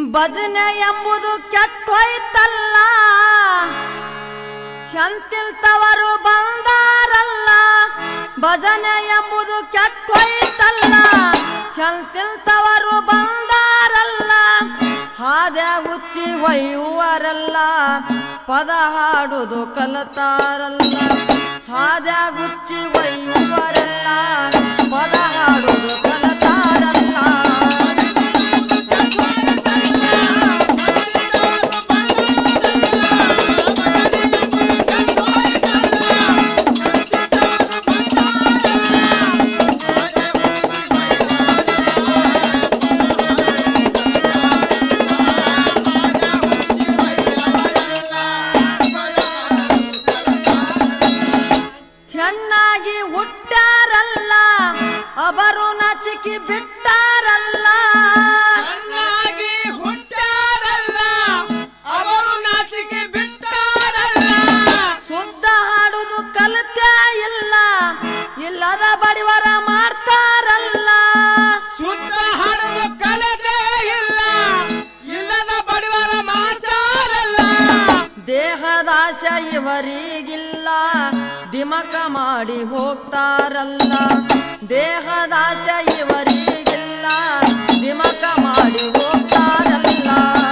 ಭಜನೆ ಎಂಬುದು ಕೆಟ್ಟೋಯ್ತಲ್ಲ ಎಂತಿಲ್ತವರು ಬಂದಾರಲ್ಲ ಭಜನೆ ಎಂಬುದು ಕೆಟ್ಟೋಯ್ತಲ್ಲ ಎಂತಿಲ್ತವರು ಬಂದಾರಲ್ಲ ಹಾದೆ ಉಚ್ಚಿ ಒಯ್ಯುವರಲ್ಲ ಪದ ಹಾಡುದು ಕಲತಾರಲ್ಲ ಹಾದೆ ಗುಚ್ಚಿ ಒಯ್ಯುವರಲ್ಲ ಪದ ಹಾಡುದು ಕಲತಾರಲ್ಲ ಹೆಣ್ಣಾಗಿ ಹುಟ್ಟಾರಲ್ಲ ಅವರು ನಚಿಕಿ ಬಿಟ್ಟಾರಲ್ಲ ಚೆನ್ನಾಗಿ ಹುಟ್ಟಾರಲ್ಲ ಅವರು ನಾಚಿಕೆ ಬಿಟ್ಟಾರಲ್ಲ ಶುದ್ಧ ಹಾಡುದು ಕಲಿತೇ ಇಲ್ಲ ಇಲ್ಲದ ಬಡಿವರ ಮಾಡ್ತಾರಲ್ಲ ಶುದ್ಧ ಹಾಡಲು ಕಲತೆ ಇಲ್ಲ ಇಲ್ಲದ ಬಡವರ ಮಾತಾರಲ್ಲ ದೇಹದಾಶ ಇವರಿಗಿಲ್ಲ ದಿಮಕ ಮಾಡಿ ಹೋಗ್ತಾರಲ್ಲ ದೇಹದಾಶ ಇವರಿಗಿಲ್ಲ ದಿಮಕ ಮಾಡಿ ಹೋಗ್ತಾರಲ್ಲ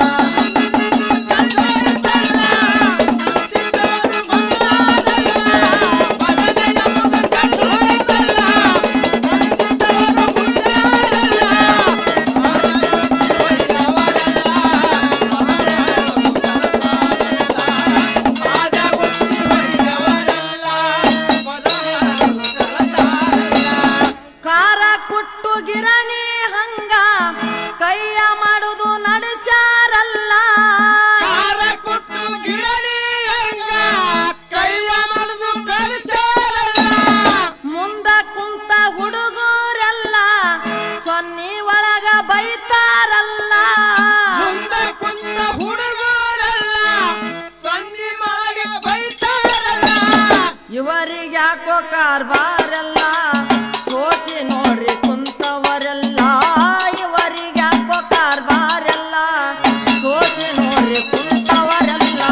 ಕಾರ ಕುಟ್ಟು ಗಿರಣಿ ಹಂಗ ಕೈಯ ಮಾಡುದು ನಡೆಸ್ಯಾರಲ್ಲ ಕಾರ ಕೊಟ್ಟು ಗಿರಣಿ ಹಂಗ ಕೈಯ ಮನದು ಕಲಿಸಾರಲ್ಲ ಮುಂದ ಕುಂತ ಹುಡುಗರೆಲ್ಲ ಸೊನ್ನಿ ಒಳಗ ಬೈತಾರಲ್ಲ ಮುಂದ ಕುಂತ ಹುಡುಗರಲ್ಲ ಸನ್ನಿ ಒಳಗೆ ಬೈತಾರಲ್ಲ ಇವರಿಗ್ಯಾಕೋ ಕಾರ್ಬಾರಲ್ಲ ಸೋಸಿ ನೋಡ್ರಿ ಕುಂತವರೆಲ್ಲ ಇವರಿಗ್ಯಾಕೋ ಕಾರ್ಬಾರಲ್ಲ ಸೋಸಿ ನೋಡ್ರಿ ಕುಂತವರೆಲ್ಲ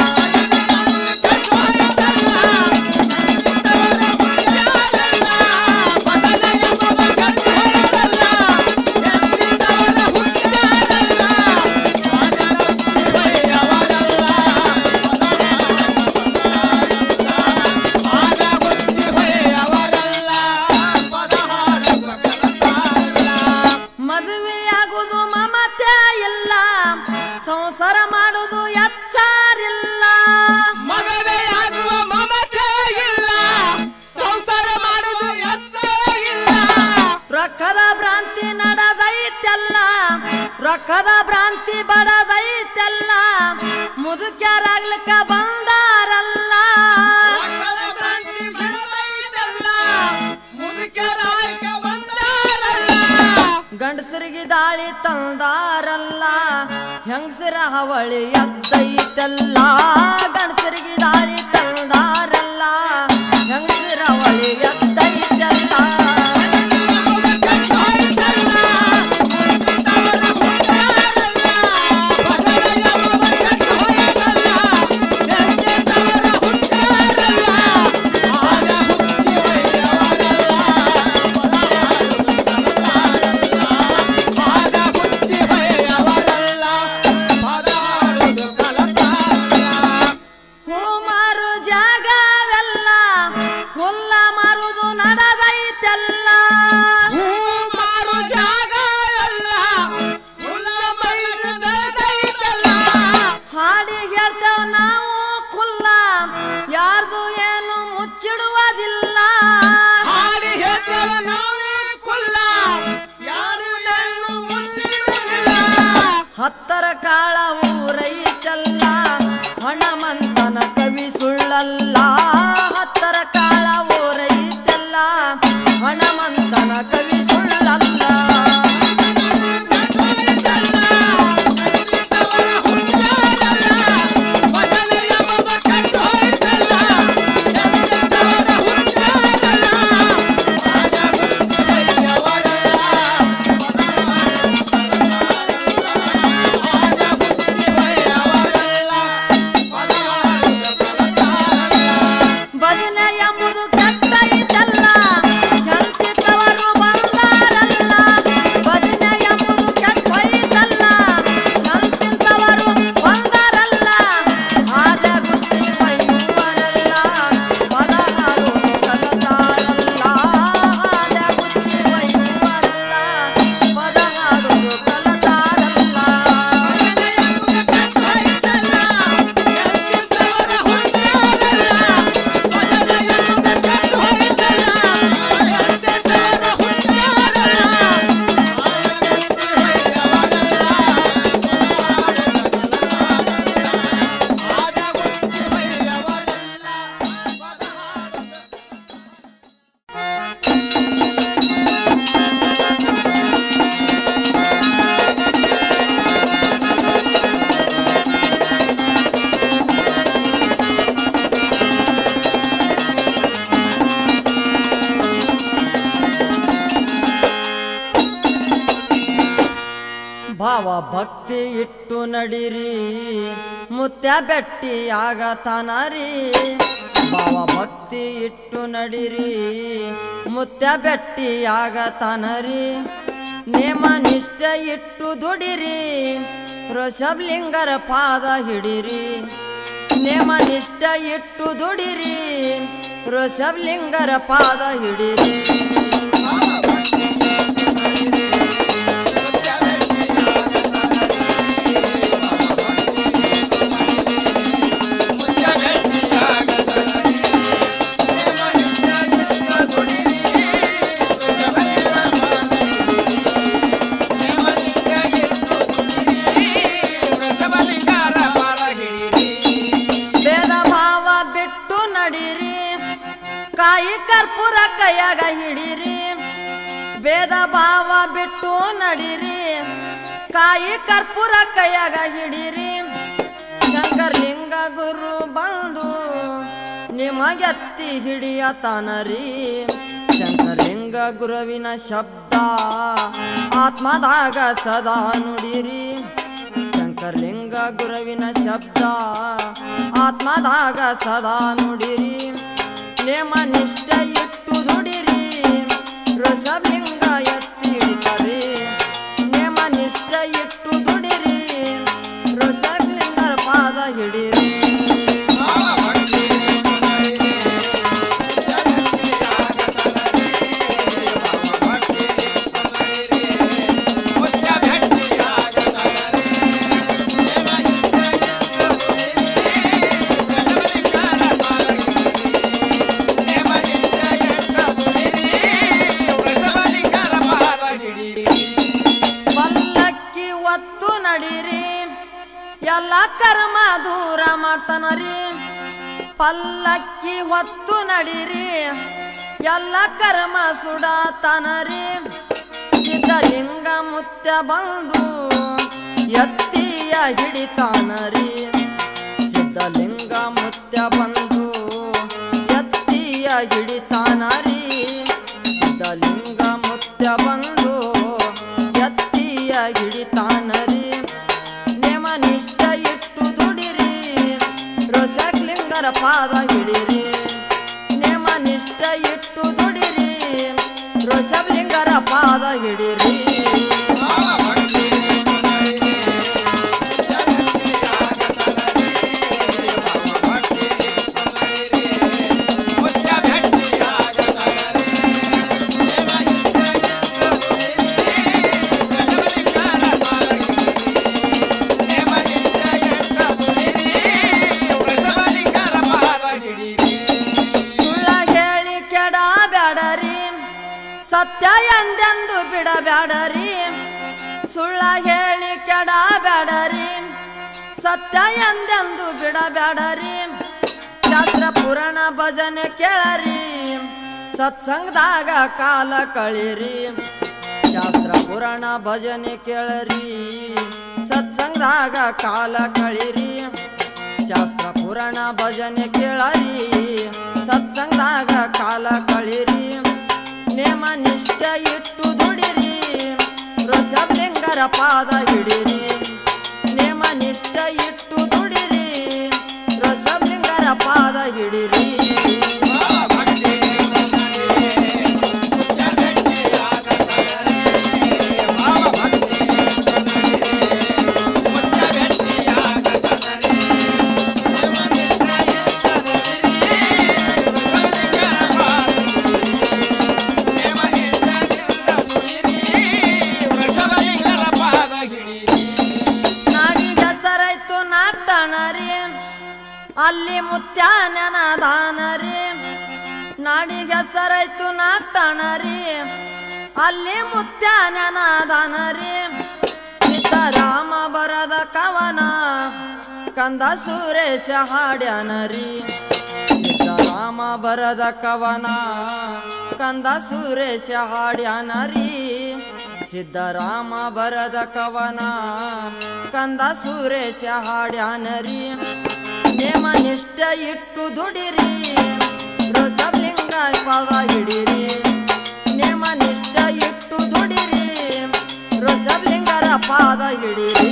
ಮದುವೆಯಾಗುದು ಮಮತೆ ಇಲ್ಲ ಸಂಸಾರ ಮಾಡುದು ಎಚ್ಚಾರಿಲ್ಲ ಮಗವೆಯಾಗುವ ಮಮತೆ ಇಲ್ಲ ಸಂಸಾರ ಮಾಡುದು ಎಚ್ಚರ ಇಲ್ಲ ರೊಕ್ಕದ ಭ್ರಾಂತಿ ನಡೆದೈತೆಲ್ಲ ರೊಕ್ಕದ ಭ್ರಾಂತಿ ಬಡದೈತೆಲ್ಲ ಮುದುಕ್ಯಾರಾಗ್ಲಿಕ್ಕ ಬಂದಾರಲ್ಲ ಮಕ್ಕಳ ಭ್ರಾಂತಿ ಬೆಳೆದೈತಲ್ಲ, ಮುದುಕರಾಯ್ಕ ಬಂದಾರಲ್ಲ ಗಂಡಸರಿಗೆ ದಾಳಿ ತಂದಾರಲ್ಲ ಹೆಂಗಸರ ಹವಳಿ ಎದ್ದೈತೆಲ್ಲ ಗಂಡಸರಿಗೆ ದಾಳಿ ತಂದಾರಲ್ಲ ಹೆಂಗಸರ ಹವಳಿ ಎದ್ದೈತೆಲ್ಲ ಹೂ ಮಾರು ಜಾಗವೆಲ್ಲ ಹುಲ್ಲ ಮಾರುದು ನಡೆದೈತೆಲ್ಲ ಹಾಡಿ ಹೇಳ್ತೇವ್ ನಾವು ಕುಲ್ಲ ಯಾರ್ದು ಏನು ಮುಚ್ಚಿಡುವುದಿಲ್ಲ ಹತ್ತರ ಕಾಳ ಊರೈತಲ್ಲ ಹಣಮಂತನ ಕವಿ ಸುಳ್ಳಲ್ಲ ಹತ್ತರ ಕಾಳ ಊರೈತಲ್ಲ ಹಣಮಂತನ ಕವಿ ಸುಳ್ಳಲ್ಲ ಆ ಇಟ್ಟು ನಡಿರಿ ಮುತ್ಯ ಬೆಟ್ಟಿ ಆಗತಾನರಿ ಭಾವ ಭಕ್ತಿ ಇಟ್ಟು ನಡಿರಿ ಮುತ್ಯ ಬೆಟ್ಟಿ ಆಗತಾನರಿ ನೇಮ ನಿಷ್ಠೆ ಇಟ್ಟು ದುಡಿರಿ ಋಷಭಲಿಂಗರ ಪಾದ ಹಿಡಿರಿ ನೇಮ ನಿಷ್ಠೆ ಇಟ್ಟು ದುಡಿರಿ ಋಷಭಲಿಂಗರ ಪಾದ ಹಿಡಿರಿ ಭೇದ ಭಾವ ಬಿಟ್ಟು ನಡಿರಿ ಕಾಯಿ ಕರ್ಪೂರ ಕೈಯಾಗ ಹಿಡಿರಿ ಭೇದ ಭಾವ ಬಿಟ್ಟು ನಡಿರಿ ಕಾಯಿ ಕರ್ಪೂರ ಕೈಯಾಗ ಹಿಡಿರಿ ಶಂಕರ್ಲಿಂಗ ಗುರು ಬಂದು ನಿಮಗೆತ್ತಿ ಹಿಡಿಯತಾನರಿ ಶಂಕರ್ಲಿಂಗ ಗುರುವಿನ ಶಬ್ದ ಆತ್ಮದಾಗ ಸದಾ ನುಡಿರಿ ಶಂಕರ್ಲಿಂಗ ಗುರುವಿನ ಶಬ್ದ ಆತ್ಮದಾಗ ಸದಾ ನುಡಿರಿ ನೇಮ ನಿಷ್ಠೆ ಇಟ್ಟು ದುಡಿರಿ ಋಷಭಲಿಂಗ ಎತ್ತಿ ಹಿಡಿತಾರೆ ನೇಮ ನಿಷ್ಠೆ ಇಟ್ಟು ದುಡಿರಿ ಋಷಭಲಿಂಗರ ಪಾದ ಹಿಡಿರಿ ಪಲ್ಲಕ್ಕಿ ಒತ್ತು ನಡಿರಿ ಎಲ್ಲ ಕರ್ಮ ದೂರ ಮಾಡ್ತಾನರಿ ಪಲ್ಲಕ್ಕಿ ಹೊತ್ತು ನಡಿರಿ ಎಲ್ಲ ಕರ್ಮ ಸುಡಾತನರಿ ಸಿದ್ಧಲಿಂಗ ಮುತ್ಯ ಬಂದು ಎತ್ತಿಯ ಹಿಡಿತಾನರಿ ಸಿದ್ಧಲಿಂಗ ಮುತ್ಯ ಬಂದು ಎತ್ತಿಯ ಹಿಡಿತಾನರಿ ಸಿದ್ಧಲಿಂಗ ಮುತ್ಯ ಬಂದು ಎತ್ತಿಯ ಹಿಡಿತಾನರಿ ನೇಮ ನಿಷ್ಠ ಇಟ್ಟು ದುಡಿರಿ ರೋಷಕ್ಲಿಂಗರ ಪಾದ ಹಿಡಿರಿ ನೇಮ ನಿಷ್ಠ ಇಟ್ಟು ದುಡಿರಿ ರೋಷಬ್ಲಿಂಗರ ಪಾದ ಹಿಡಿರಿ ಸುಳ್ಳ ಹೇಳಿ ಕೆಡ ಬ್ಯಾಡರಿ ಸತ್ಯ ಎಂದೆಂದು ಬಿಡಬ್ಯಾಡರಿ ಸುಳ್ಳ ಹೇಳಿ ಕೆಡ ಬ್ಯಾಡರಿ ಸತ್ಯ ಎಂದೆಂದು ಬಿಡಬ್ಯಾಡರಿ ಶಾಸ್ತ್ರ ಪುರಾಣ ಭಜನೆ ಕೇಳರಿ ಸತ್ಸಂಗದಾಗ ಕಾಲ ಕಳಿರಿ ಶಾಸ್ತ್ರ ಪುರಾಣ ಭಜನೆ ಕೇಳರಿ ಸತ್ಸಂಗದಾಗ ಕಾಲ ಕಳಿರಿ ಶಾಸ್ತ್ರ ಪುರಾಣ ಭಜನೆ ಕೇಳರಿ ಸತ್ಸಂಗದಾಗ ಕಾಲ ಕಳಿರಿ ನೇಮ ನಿಷ್ಠೆ ಇಟ್ಟು ದುಡಿರಿ ಋಷಭಲಿಂಗರ ಪಾದ ಹಿಡಿರಿ ನೇಮ ನಿಷ್ಠೆ ಇಟ್ಟು ದುಡಿರಿ ಋಷಭಲಿಂಗರ ಪಾದ ಹಿಡಿರಿ ನಾಡಿಗೆ ಸರೈತು ನಾಗ್ತಾನರಿ ಅಲ್ಲಿ ಮುತ್ಯಾನನ ದಾನರಿ ನಾಡಿಗೆ ಸರೈತು ನಾಗ್ತಾನರಿ ಅಲ್ಲಿ ಮುತ್ಯಾನನ ದಾನರಿ ಸಿದ್ದರಾಮ ಬರದ ಕವನ ಕಂದ ಸುರೇಶ ಹಾಡ್ಯಾನರಿ ಸಿದ್ದರಾಮ ಬರದ ಕವನ ಕಂದ ಸುರೇಶ ಹಾಡ್ಯಾನರಿ ಸಿದ್ದರಾಮ ಬರದ ಕವನ ಕಂದ ಸುರೇಶ ಹಾಡ್ಯಾನರಿ ನೇಮ ನಿಷ್ಠ ಇಟ್ಟು ದುಡಿರಿ ಋಷಭಲಿಂಗ ಪದ ಹಿಡಿರಿ ನೇಮ ನಿಷ್ಠ ಇಟ್ಟು ದುಡಿರಿ ಋಷ ಋಷಭಲಿಂಗರ ಪಾದ ಹಿಡಿರಿ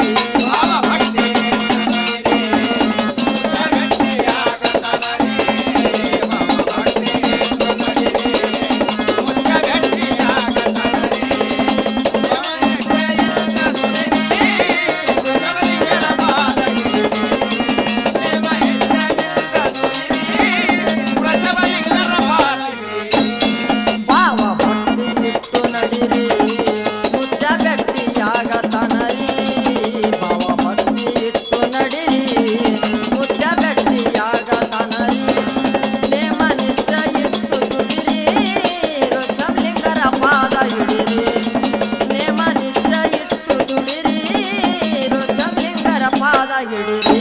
ಭಾವ ಭಕ್ತಿ ಇಟ್ಟು ನಡಿರಿ ಮುದ್ದ ಗಟ್ಟಿಯಾಗ ತನರಿ ಭಾವ ಭಕ್ತಿ ಇಟ್ಟು ನಡಿರಿ ಮುದ್ದ ಗಟ್ಟಿಯಾಗ ತನರಿ ನೇಮ ನಿಷ್ಠ ಇಟ್ಟು ದುಡಿರಿ ಋಷಭಲಿಂಗರ ಪಾದ ಹಿಡಿರಿ ನೇಮ ನಿಷ್ಠ ಇಟ್ಟು ದುಡಿರಿ ಋಷಭಲಿಂಗರ ಪಾದ ಹಿಡಿರಿ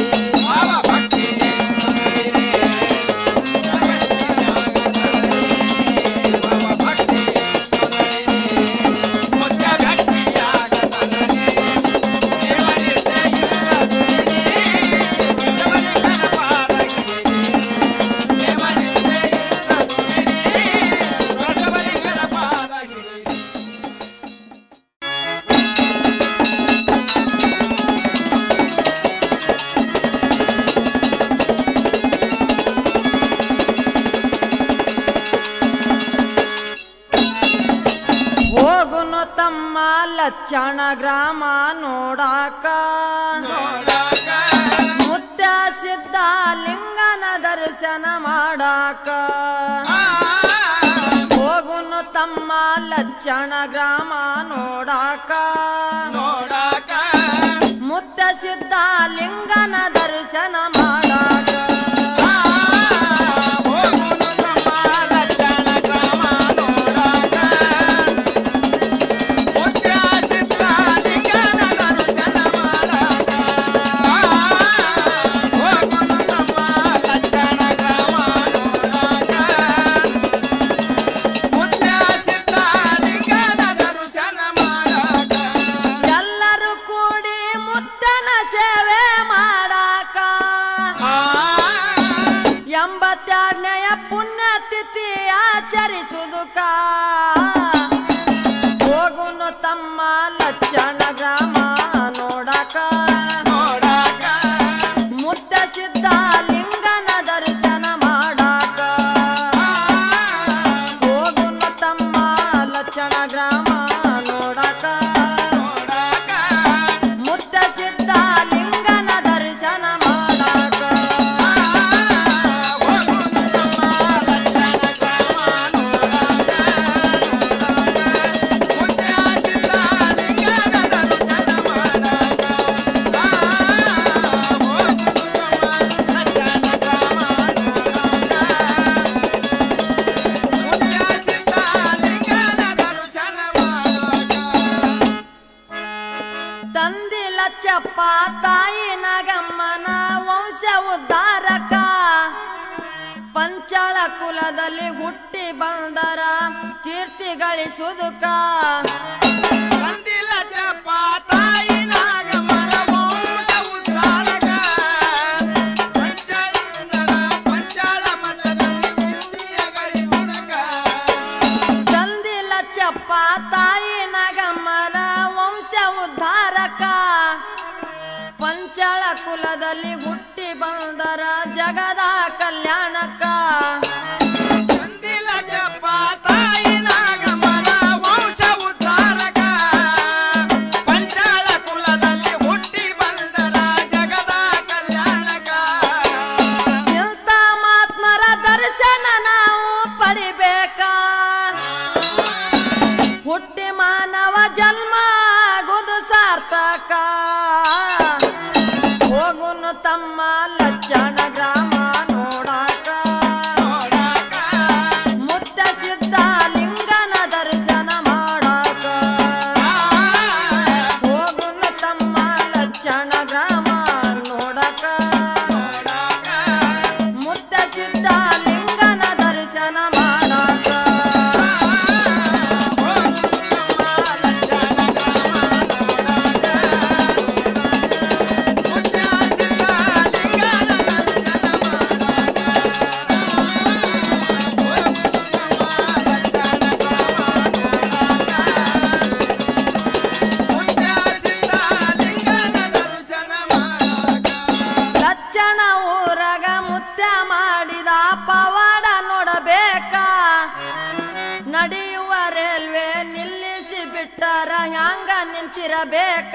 ಹೋಗುನು ತಮ್ಮ ಲಚ್ಚಣ ಗ್ರಾಮ ನೋಡಾಕ ಮುತ್ತ ಸಿದ್ಧ ಲಿಂಗನ ದರ್ಶನ ಮಾಡಾಕ ಹೋಗುನು ತಮ್ಮ ಲಚ್ಚಣ ಗ್ರಾಮ ನೋಡಾಕ ಮುತ್ತ ಸಿದ್ಧ ಲಿಂಗನ ದರ್ಶನ ಮಾಡಾಕ ಎಲ್ಲರೂ ಕೂಡಿ ಮುತ್ತನ ಸೇವೆ ಮಾಡಾಕ ಎಂಬತ್ತೆರಡನೆಯ ಪುಣ್ಯತಿಥಿ ಆಚರಿಸುವುದಕ್ಕ ಹೋಗುನು ತಮ್ಮ ಲಚ್ಚಣ ಗ್ರಾಮ ನೋಡಾಕ ಮುತ್ತ ಸಿದ್ಧ ಲಿಂಗನ ದರ್ಶನ ಮಾಡಾಕ ಹೋಗುನು ತಮ್ಮ ಲಚ್ಚಣ ಗ್ರಾಮ ನೋಡಾಕ ಮುತ್ತ ಸಿದ್ಧ ಲಿಂಗನ ದರ್ಶನ ಮಾಡಾಕ ತಂದಿ ಲಚ್ಚಪ್ಪ ತಾಯಿ ನಾಗಮ್ಮನ ವಂಶ ಉದ್ಧಾರಕ ಪಂಚಾಳ ಕುಲದಲ್ಲಿ ಹುಟ್ಟಿ ಬಂದರ ಕೀರ್ತಿ ಗಳಿಸುವುದಕ್ಕ ತಂದಿ ಲಚ್ಚಪ್ಪ ತಾಯಿ ನಾಗಮ್ಮನ ವಂಶ ಉದ್ಧಾರಕ ಪಂಚಾಳ ಕುಲದಲ್ಲಿ ಹುಟ್ಟಿ ಬಂದರ ಜಗದ ಕಲ್ಯಾಣಕ್ಕ ಇಂಥ ಮಾತ್ಮರ ದರ್ಶನ ನಾವು ಪಡಿಬೇಕ ಹುಟ್ಟಿ ಮಾನವ ಜನ್ಮ ಆಗುದು ಸಾರ್ಥಕ ಹೋಗುನು ತಮ್ಮ ಲಚ್ಚಣ ಗ್ರಾಮ ನೋಡಾಕ ನಿಂತಿರಬೇಕ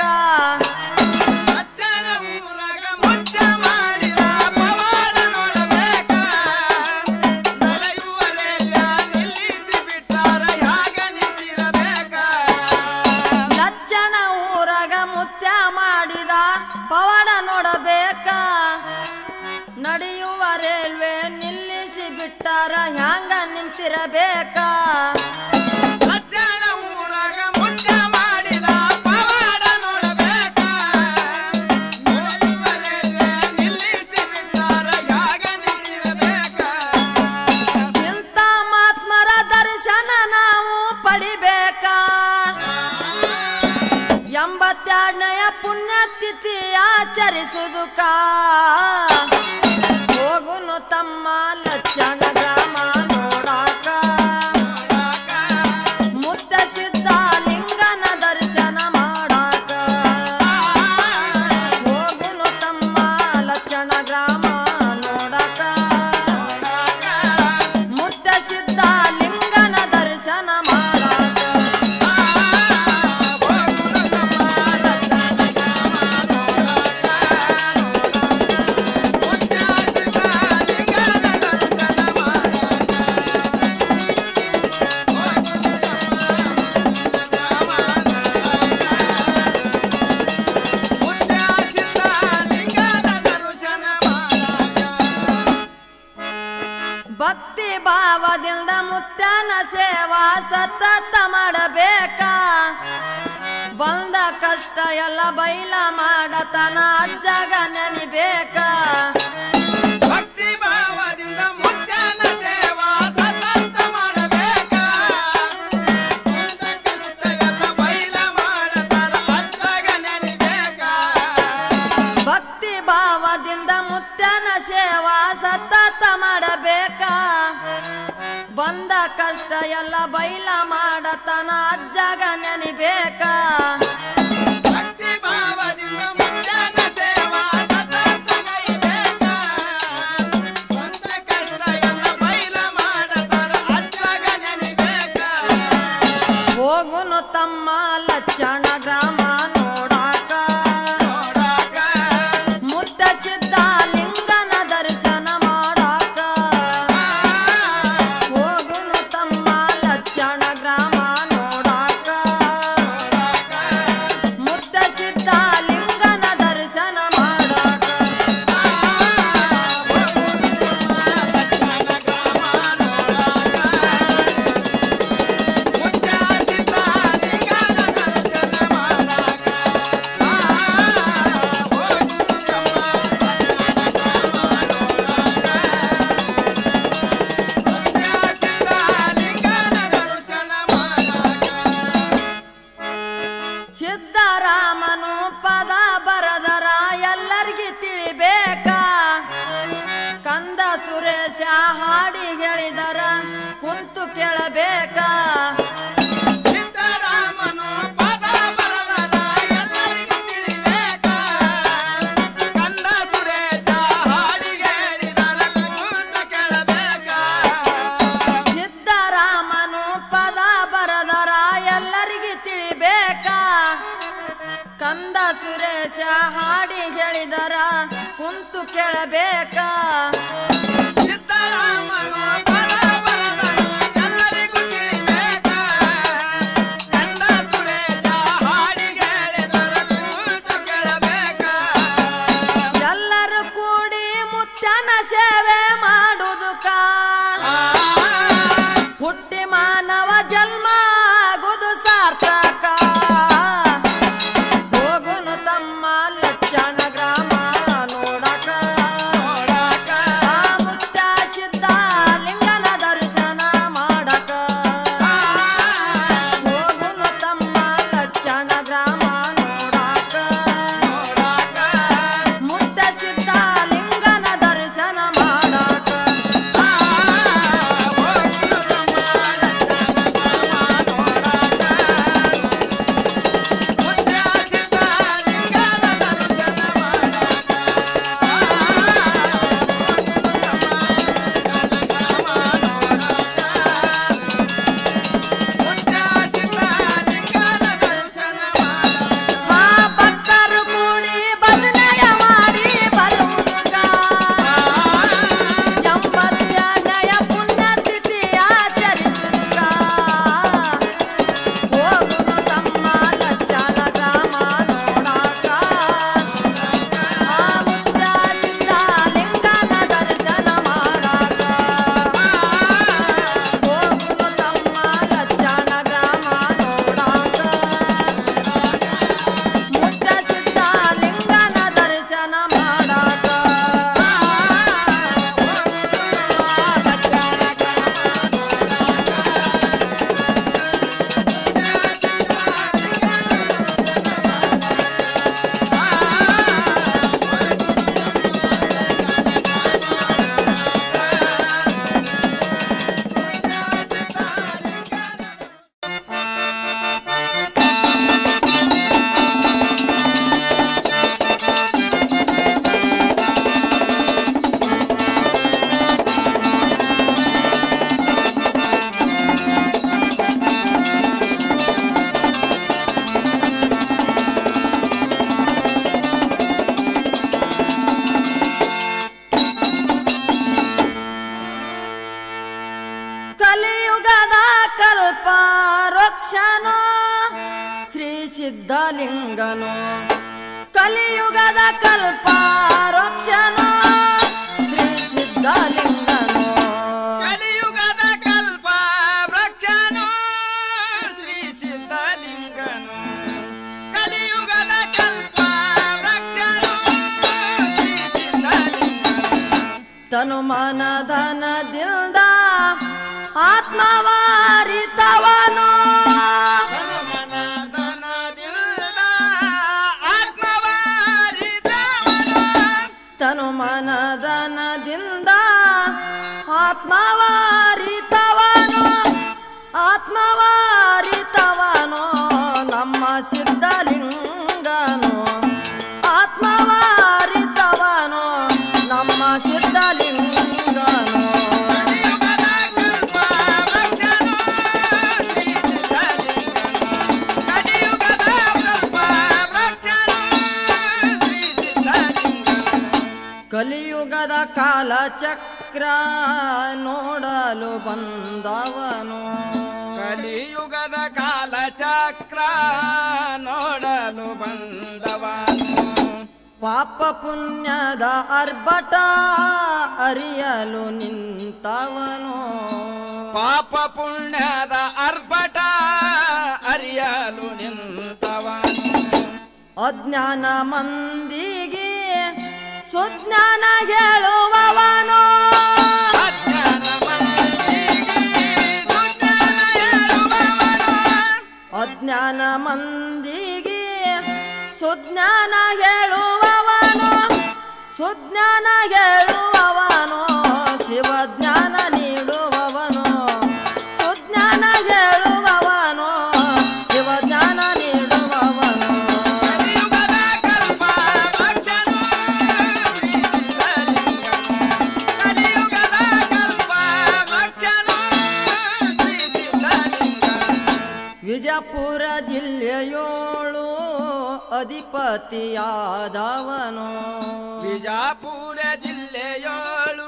ಅಚ್ಚಳ ಊರಾಗ ಮುಚ್ಚ ಮಾಡಿದ ಪವಾಡ ನೋಡಬೇಕ ನಡೆಯುವ ರೈಲ್ವೆ ನಿಲ್ಲಿಸಿ ಬಿಟ್ಟಾರ ಯಾಗ ನಿಂತಿರಬೇಕ ಲಜ್ಜನ ಊರಾಗ ಮುತ್ಯ ಮಾಡಿದ ಪವಾಡ ನೋಡಬೇಕ ನಡೆಯುವ ರೈಲ್ವೆ ನಿಲ್ಲಿಸಿ ಬಿಟ್ಟಾರ ಹ್ಯಾಂಗ ನಿಂತಿರಬೇಕ ಅಚ್ಚಳ ಊರಾಗ ಮುಚ್ಚ ಮಾಡಿದ ಪವಾಡ ನೋಡಬೇಕ ನಡೆಯುವ ರೈಲ್ವೆ ನಿಲ್ಲಿಸಿ ಬಿಟ್ಟಾರ ಯಾಗ ನಿಂತಿರಬೇಕ ಇಂಥ ಮಾತ್ಮರ ದರ್ಶನ ನಾವು ಪಡಿಬೇಕ ಎಂಬತ್ತೆರಡನೆಯ ಪುಣ್ಯತಿಥಿ ಆಚರಿಸುವುದಕ್ಕ ಹೋಗುನು ತಮ್ಮ ಲಕ್ಷಣ ಗ್ರಾಮ ನೋಡಾಕ ಮುದ್ದ ಸಿದ್ಧ ಲಿಂಗನ ದರ್ಶನ ಮಾಡಾಕ ಹೋಗುನು ತಮ್ಮ ಲಕ್ಷಣ ಗ್ರಾಮ ನೋಡಾಕ ಮುದ್ದ ಸಿದ್ಧ ಲಿಂಗನ ದರ್ಶನ ಮಾಡಾಕ ಭಕ್ತಿ ಭಾವದಿಂದ ಮುತ್ತನ ಸೇವಾ ಸತತ ಮಾಡಬೇಕ ಬಂದ ಕಷ್ಟ ಎಲ್ಲ ಬೈಲ ಮಾಡತನ ಅಜ್ಜಗ ನೆನಿಬೇಕ ಭಕ್ತಿ ಭಾವದಿಂದ ಮುದ್ದನ ಸೇವಾ ಸತತ ಮಾಡಬೇಕ ಕುಂತ ಕೆಲ್ಸ ಎಲ್ಲ ಬೈಲ ಮಾಡತಾರ ಅತ್ತಾಗ ನೆನಿಬೇಕ ಭಕ್ತಿ ಭಾವದಿಂದ ಮುತ್ತನ ಸೇವಾ ಸತತ ಮಾಡಬೇಕ ಬಂದ ಕಷ್ಟ ಎಲ್ಲ ಬೈಲ ಮಾಡತನ ಅಜ್ಜಗ ನೆನಿಬೇಕ ಭಕ್ತಿ ಭಾವದಿಂದ ಮುದ್ದನ ಸೇವಾ ಸತತ ಗೈಬೇಕ ಕುಂತ ಕಷ್ಟ ಎಲ್ಲ ಬೈಲ ಮಾಡತಾರ ಅತ್ತಾಗ ನೆನಿಬೇಕ ಹೋಗುನು ತಮ್ಮ ಲಕ್ಷಣ ಗ್ರಾಮ ನೋಡಾಕ ನೋಡಾಕ ಮುದ್ದ ಸಿದ್ಧ ಲಿಂಗನ ದರ್ಶನ ಮಾಡಾಕ ಹೋಗುನು ತಮ್ಮ ಲಕ್ಷಣ ಗ್ರಾಮ ನೋಡಾಕ ಮುದ್ದ ಸಿದ್ಧ ಲಿಂಗನ ದರ್ಶನ ಮಾಡಾಕ ಸಿದ್ದರಾಮನು ಪದ ಬರದರ ಎಲ್ಲರಿಗಿ ತಿಳಿಬೇಕ ಕಂದ ಸುರೇಶ ಹಾಡಿ ಹೇಳಿದರ ಕುಂತು ಕೇಳಬೇಕ ಸಿದ್ದರಾಮನು ಪದ ಬರದರ ಎಲ್ಲರಿಗೂ ತಿಳಿಬೇಕ ಕಂದ ಸುರೇಶ ಹಾಡಿಗೆ ಹೇಳಿದರ ಕೂತು ಕೇಳಬೇಕ ಸಿದ್ದರಾಮನು ಪದ ಬರದರ ಎಲ್ಲರಿಗಿ ತಿಳಿಬೇಕ ಕಂದ ಸುರೇಶ ಹಾಡಿ ಹೇಳಿದರ ಕುಂತು ಕೇಳಬೇಕ ಸಿದ್ದರಾಮನು ಪದ ಬರದರ ಎಲ್ಲರಿಗೂ ತಿಳಿಬೇಕ ಕಂದ ಸುರೇಶ ಹಾಡಿಗೆ ಹೇಳಿದರ ಕೂತು ಕೇಳಬೇಕ ಎಲ್ಲರೂ ಕೂಡಿ ಮುತ್ತನ ಸೇವೆ ಮಾಡುವುದಕ್ಕ ಹುಟ್ಟಿ ಮಾನವ ಜನ್ಮ ಆಗುದು ಸಾರ್ಥಕ ಹೋಗುನು ತಮ್ಮ ಲಕ್ಷಣ ಗ್ರಾಮ ನೋಡಕ ನೋಡಾಕ ಸಿದ್ಧಲಿಂಗನು ಕಲಿಯುಗದ ಕಲ್ಪ ವೃಕ್ಷನು ಶ್ರೀ ಸಿದ್ಧಲಿಂಗನು ಕಲಿಯುಗದ ಕಲ್ಪ ವೃಕ್ಷನು ಶ್ರೀ ಸಿದ್ಧಲಿಂಗನು ಕಲಿಯುಗದ ಕಲ್ಪ ವೃಕ್ಷನು ಶ್ರೀ ಸಿದ್ಧಲಿಂಗನು ತನು ಮನದನದಿಂದ ಆತ್ಮವಾರಿತವನು ಧನಮನಧನದಿಂದ ಆತ್ಮವಾರಿದವನು ತನು ಮನದನದಿಂದ ಆತ್ಮವಾರಿತವನು ಆತ್ಮವಾರಿತವನು ನಮ್ಮ ಸಿದ್ಧಲಿಂಗನು ಆತ್ಮವಾರಿತವನು ನಮ್ಮ ಸಿದ್ಧಲಿಂಗನು ಕಲಿಯುಗದ ಕಲ್ಪ ವೃಕ್ಷನು ಶ್ರೀ ಸಿದ್ಧಲಿಂಗನು ಕಲಿಯುಗದ ಕಲ್ಪ ವೃಕ್ಷನು ಶ್ರೀ ಸಿದ್ಧಲಿಂಗನು ಕಲಿಯುಗದ ಕಾಲ ಚಕ್ರ ನೋಡಲು ಬಂದವನು ಕಲಿಯುಗದ ಕಾಲ ಚಕ್ರ ನೋಡಲು ಬಂದವನು ಪಾಪ ಪುಣ್ಯದ ಅರ್ಭಟ ಅರಿಯಲು ನಿಂತವನು ಪಾಪ ಪುಣ್ಯದ ಅರ್ಭಟ ಅರಿಯಲು ನಿಂತವನು ಅಜ್ಞಾನ ಮಂದಿಗೆ ಸುಜ್ಞಾನ ಹೇಳುವವನು ಅಜ್ಞಾನ ಮಂದಿಗೆ ಸುಜ್ಞಾನ ಹೇಳುವವನು. ಅಜ್ಞಾನ ಮಂದಿಗೆ ಸುಜ್ಞಾನ ಹೇಳುವವನು ಸುಜ್ಞಾನ ಹೇಳುವವನು ಶಿವಜ್ಞಾನ ನೀಡುವವನು ಸುಜ್ಞಾನ ಹೇಳುವವನು ಶಿವಜ್ಞಾನ ನೀಡುವವನು ಕಲಿಯುಗದ ಕಲ್ಪ ವೃಕ್ಷನು ಶ್ರೀ ಸಿದ್ಧಲಿಂಗನು. ಕಲಿಯುಗದ ಕಲ್ಪ ವೃಕ್ಷನು ಶ್ರೀ ಸಿದ್ಧಲಿಂಗನು. ವಿಜಯಪುರ ಜಿಲ್ಲೆಯೋಳು ಅಧಿಪತಿಯಾದವನು ಬಿಜಾಪುರ ಜಿಲ್ಲೆಯೋಳು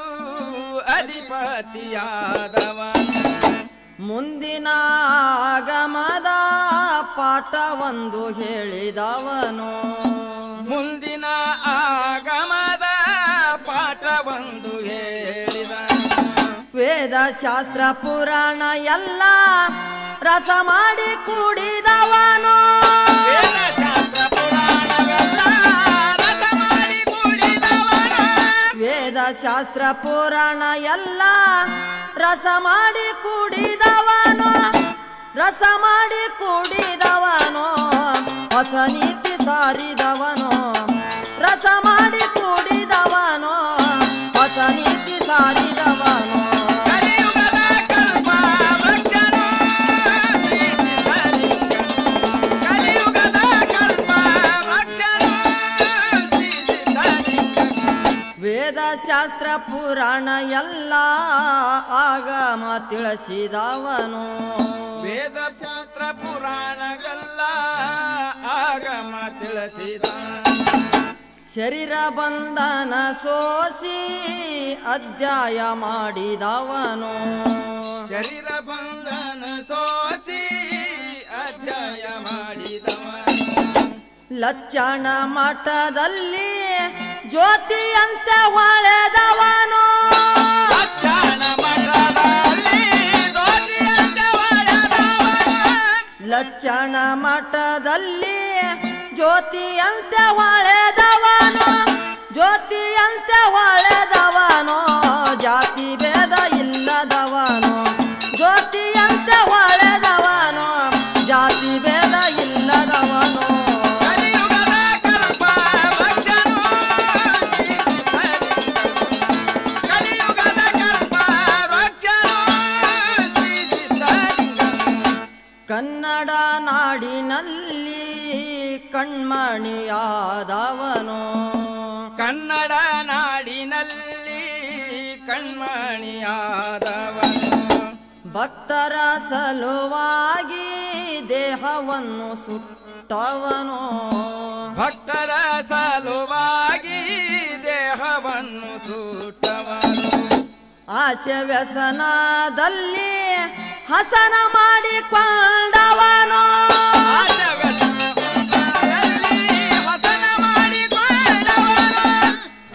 ಅಧಿಪತಿಯಾದವನು ಮುಂದಿನ ಆಗಮದ ಪಾಠವೊಂದು ಹೇಳಿದವನು ಮುಂದಿನ ಆಗಮದ ಪಾಠವೊಂದು ಹೇಳಿದನು ವೇದ ಶಾಸ್ತ್ರ ಪುರಾಣ ಎಲ್ಲ ರಸ ಮಾಡಿ ಕೂಡಿದವನು ವೇದಶಾಸ್ತ್ರ ಪುರಾಣವೆಲ್ಲ ರಸ ಮಾಡಿ ಕೂಡಿದವನು. ವೇದ ಶಾಸ್ತ್ರ ಪುರಾಣ ಎಲ್ಲ ರಸ ಮಾಡಿ ಕೂಡಿದವನು ರಸ ಮಾಡಿ ಕೂಡಿದವನು ಹೊಸ ನೀತಿ ಸಾರಿದವನು ರಸ ಮಾಡಿ ಕೂಡಿದವನು ಹೊಸ ನೀತಿ ಸಾರಿದವನು ಕಲಿಯುಗದ ಕಲ್ಪ ವೃಕ್ಷನು ಶ್ರೀ ಸಿದ್ಧಲಿಂಗನು. ಕಲಿಯುಗದ ಕಲ್ಪ ವೃಕ್ಷನು ಶ್ರೀ ಸಿದ್ಧಲಿಂಗನು. ವೇದ ಶಾಸ್ತ್ರ ಪುರಾಣ ಎಲ್ಲ ಆಗಮ ತಿಳಿಸಿದವನು ವೇದಶಾಸ್ತ್ರ ಪುರಾಣಗಲ್ಲ ಆಗಮ ತಿಳಿಸಿದ ಶರೀರ ಬಂಧನ ಸೋಸಿ ಅಧ್ಯಾಯ ಮಾಡಿದವನು ಶರೀರ ಬಂಧನ ಸೋಸಿ ಅಧ್ಯಾಯ ಮಾಡಿದವನು ಲಚ್ಚಣ ಮಠದಲ್ಲಿ ಜ್ಯೋತಿಯಂತೆ ಹೊಳೆದವನು ಲಕ್ಷಣ ಮಠದಲ್ಲಿ ಜ್ಯೋತಿಯಂತೆ ಹೊಳೆದವನು. ಲಚ್ಚಣ ಮಠದಲ್ಲಿ ಜ್ಯೋತಿಯಂತೆ ಹೊಳೆದವನು ಜ್ಯೋತಿಯಂತೆ ಹೊಳೆದವನು ಜಾತಿ ಭೇದ ಇಲ್ಲದವನು ಜ್ಯೋತಿಯಂತೆ ಹೊಳೆದವನು ಜಾತಿ ಭೇದ ಇಲ್ಲದವನು ಕಲಿಯುಗದ ಕಲ್ಪ ವೃಕ್ಷನು ಶ್ರೀ ಸಿದ್ಧಲಿಂಗನು. ಕಲಿಯುಗದ ಕಲ್ಪ ವೃಕ್ಷನು ಶ್ರೀ ಸಿದ್ಧಲಿಂಗನು. ಕನ್ನಡ ನಾಡಿನಲ್ಲಿ ಕಣ್ಮಣಿಯಾದವನು ಕನ್ನಡ ನಾಡಿನಲ್ಲಿ ಕಣ್ಮಣಿಯಾದವನು ಭಕ್ತರ ಸಲುವಾಗಿ ದೇಹವನ್ನು ಸುಟ್ಟವನು ಭಕ್ತರ ಸಲುವಾಗಿ ದೇಹವನ್ನು ಸುಟ್ಟವನು ಆಸೆ ವ್ಯಸನದಲ್ಲಿ ಹಸನ ಮಾಡಿಕೊಂಡವನು ಆಶವ್ಯಸನದಲ್ಲಿ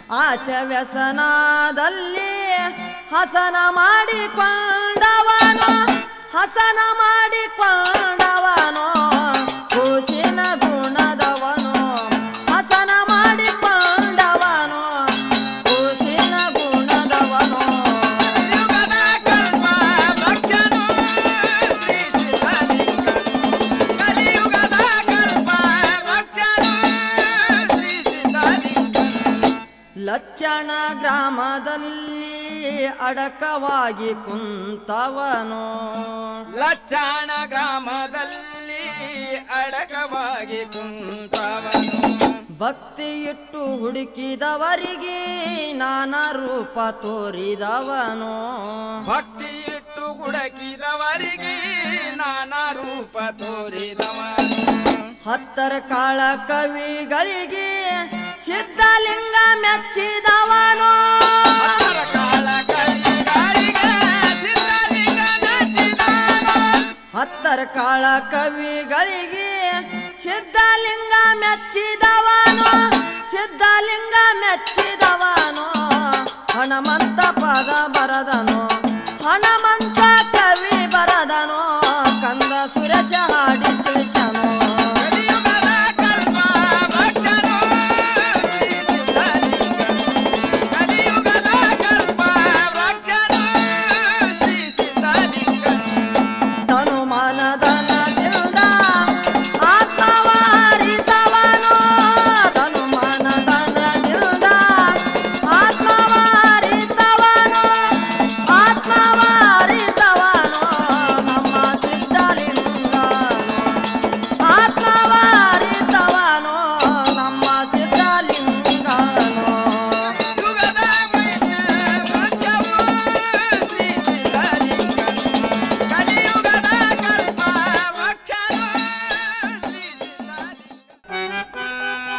ಆಸೆ ವ್ಯಸನದಲ್ಲಿ ಹಸನ ಮಾಡಿಕೊಂಡವನು ಹಸನ ಮಾಡಿಕೊಂಡವನು ಖುಷಿನ ಗುಣದವನು ಹಸನ ಮಾಡಿಕೊಂಡವನು ಖುಷಿನ ಗುಣದವನು ಯುಗದ ಕಲ್ಪ ವೃಕ್ಷನು ಶ್ರೀ ಸಿದ್ಧಲಿಂಗನು ಕಲಿಯುಗದ ಕಲ್ಪ ವೃಕ್ಷನು ಶ್ರೀ ಸಿದ್ಧಲಿಂಗನು ಲಚ್ಚಣ ಗ್ರಾಮದಲ್ಲಿ ಅಡಕವಾಗಿ ಕುಂತವನು ಲಚ್ಚಾಣ ಗ್ರಾಮದಲ್ಲಿ ಅಡಕವಾಗಿ ಕುಂತವನು ಭಕ್ತಿ ಇಟ್ಟು ಹುಡುಕಿದವರಿಗೆ ನಾನಾ ರೂಪ ತೋರಿದವನು ಭಕ್ತಿ ಇಟ್ಟು ಹುಡುಕಿದವರಿಗೆ ನಾನಾ ರೂಪ ತೋರಿದವನು ಹತ್ತರ ಕಾಳ ಕವಿಗಳಿಗೆ ಸಿದ್ಧಲಿಂಗ ಮೆಚ್ಚಿದವನು ಹತ್ತರ ಕಾಳ ಕೈಗಾರಿಗೆ ಸಿದ್ಧಲಿಂಗ ಮೆಚ್ಚಿದವನು. ಹತ್ತರ ಕಾಳ ಕವಿಗಳಿಗೆ ಸಿದ್ಧಲಿಂಗ ಮೆಚ್ಚಿದವನು ಸಿದ್ಧಲಿಂಗ ಮೆಚ್ಚಿದವನು ಹಣಮಂತ ಪದ ಬರದನು ಹಣಮಂತ ಕವಿ ಬರದನು ಕಂದ ಸುರೇಶ ಹಾಡಿ ತಿಳಿಸನು ಕಲಿಯುಗದ ಕಲ್ಪ ವೃಕ್ಷನು ಶ್ರೀ ಸಿದ್ಧಲಿಂಗನು. ಕಲಿಯುಗದ ಕಲ್ಪ ವೃಕ್ಷನು ಶ್ರೀ ಸಿದ್ಧಲಿಂಗನು. ತನು ಮನದನದಿಂದ ಆತ್ಮವಾರಿತವನು ತನು ಮನದನದಿಂದ ಆತ್ಮವಾರಿತವನು ಆತ್ಮವಾರಿತವನು ನಮ್ಮ ಸಿದ್ಧಲಿಂಗನು ಆತ್ಮವಾರಿತವನು ನಮ್ಮ ಸಿದ್ಧಲಿಂಗನು ಯುಗದ ವೃಕ್ಷವು ಶ್ರೀ ಸಿದ್ಧಲಿಂಗನು. ಕಲಿಯುಗದ ಕಲ್ಪ ವೃಕ್ಷನು ಶ್ರೀ ಸಿದ್ಧಲಿಂಗನು.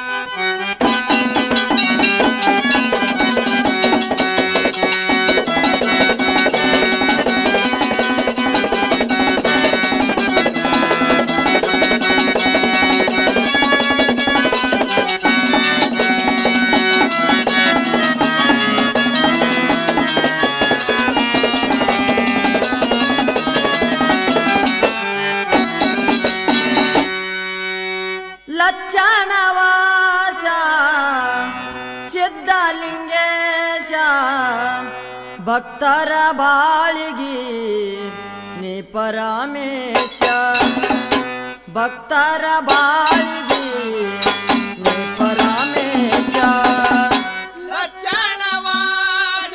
ಲಚ್ಚಣವಾಸ ಸಿದ್ಧಲಿಂಗೇಶ ಭಕ್ತರ ಬಾಳಿಗಿ ನೀ ಪರಮೇಶ ಭಕ್ತರ ಬಾಳಿಗಿ ನೀ ಪರಮೇಶ ಲಕ್ಷಣವಾಸ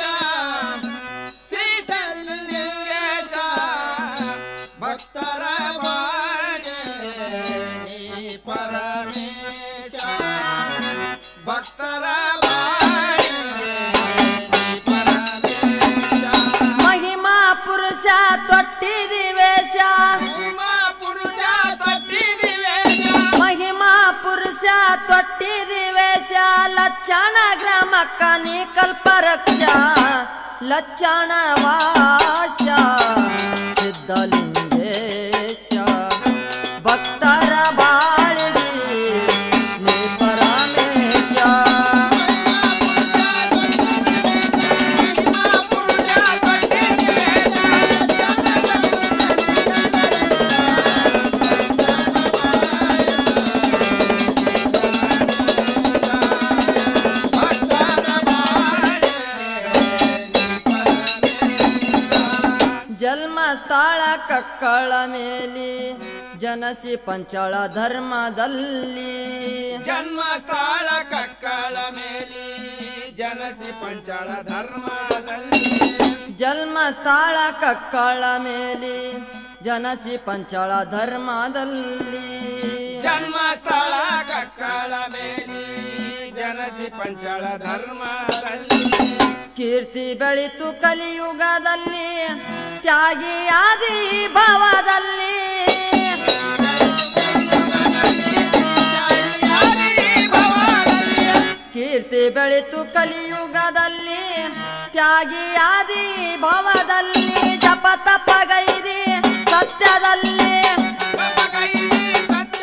ಶ್ರೀಸಲ್ಲಿಂಗೇಶ ಭಕ್ತರ ಬಾಳೆ ನೀ ಪರಮೇಶ ಭಕ್ತರ ಬಾಳೆ ನೀ ಪರಮೇಶ ಮಹಿಮಾ ಪುರುಷ ತೊಟ್ಟಿದಿವೇಶ ನಿಮ್ಮ ಪುರುಷ ತೊಟ್ಟಿದಿವೇಶ ಮಹಿಮಾ ಪುರುಷ ತೊಟ್ಟಿದಿವೇಶ ಲಕ್ಷಣ ಗ್ರಾಮಕ್ಕ ನೀ ಕಲ್ಪರಕ್ಷ ಲಕ್ಷಣ ವಾಶ ಸಿದ್ಧಲಿಂಗೇಶ ಭಕ್ತರ ಬಾಳಿಗಿ ನೀ ಪರಮೇಶ ನಿಮ್ಮ ಪುರುಷ ತೊಟ್ಟಿದಿವೇಶ ಭಕ್ತರ ಬಾಳೆ ನೀ ಪರಮೇಶ ಜನ್ಮ ಸ್ಥಳ ಕಕ್ಕಳ ಮೇಲಿ ಜನಸಿ ಪಂಚಳ ಧರ್ಮದಲ್ಲಿ ಜನ್ಮ ಸ್ಥಳ ಕಕ್ಕಳ ಮೇಲಿ ಜನಸಿ ಪಂಚಳ ಧರ್ಮದಲ್ಲಿ ಜನ್ಮ ಸ್ಥಳ ಕಕ್ಕಳ ಮೇಲಿ ಜನಸಿ ಪಂಚಳ ಧರ್ಮದಲ್ಲಿ ಜನ್ಮ ಸ್ಥಳ ಕಕ್ಕಳ ಮೇಲಿ ಜನಸಿ ಪಂಚಳ ಧರ್ಮದಲ್ಲಿ ಕೀರ್ತಿ ಬೆಳಿತು ಕಲಿಯುಗದಲ್ಲಿ ತ್ಯಾಗಿಯಾದಿ ಭವದಲ್ಲಿ ಕೀರ್ತಿ ಬೆಳಿತು ಕಲಿಯುಗದಲ್ಲಿ ತ್ಯಾಗಿಯಾದಿ ಭವದಲ್ಲಿ ಜಪ ತಪಗೈದಿ ಸತ್ಯದಲ್ಲಿ